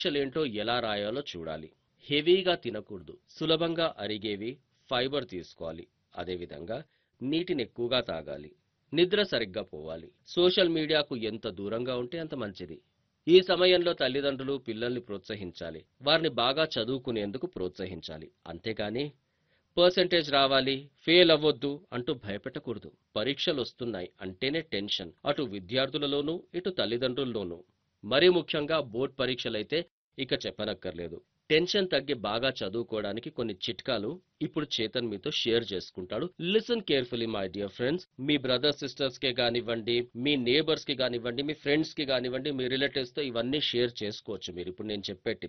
పరీక్షలేంటో ఎలా రాయాలో చూడాలి హెవీగా తినకూడదు సులభంగా అరిగేవి ఫైబర్ తీసుకోవాలి అదేవిధంగా నీటిని ఎక్కువగా తాగాలి నిద్ర సరిగ్గా పోవాలి సోషల్ మీడియాకు ఎంత దూరంగా ఉంటే అంత మంచిది ఈ సమయంలో తల్లిదండ్రులు పిల్లల్ని ప్రోత్సహించాలి వారిని బాగా చదువుకునేందుకు ప్రోత్సహించాలి అంతేకాని పర్సెంటేజ్ రావాలి ఫెయిల్ అవ్వొద్దు అంటూ భయపెట్టకూడదు పరీక్షలు వస్తున్నాయి అంటేనే టెన్షన్ అటు విద్యార్థులలోనూ ఇటు తల్లిదండ్రుల్లోనూ మరీ ముఖ్యంగా బోర్డ్ పరీక్షలైతే ఇక చెప్పనక్కర్లేదు టెన్షన్ తగ్గి బాగా చదువుకోవడానికి కొన్ని చిట్కాలు ఇప్పుడు చేతన్ మీతో షేర్ చేసుకుంటాడు listen carefully my dear friends మీ బ్రదర్ సిస్టర్స్ కి కానివ్వండి మీ నేబర్స్ కి కానివ్వండి మీ ఫ్రెండ్స్ కి కానివ్వండి మీ రిలేటివ్స్ తో ఇవన్నీ షేర్ చేసుకోవచ్చు మీరు ఇప్పుడు నేను చెప్పే టిప్స్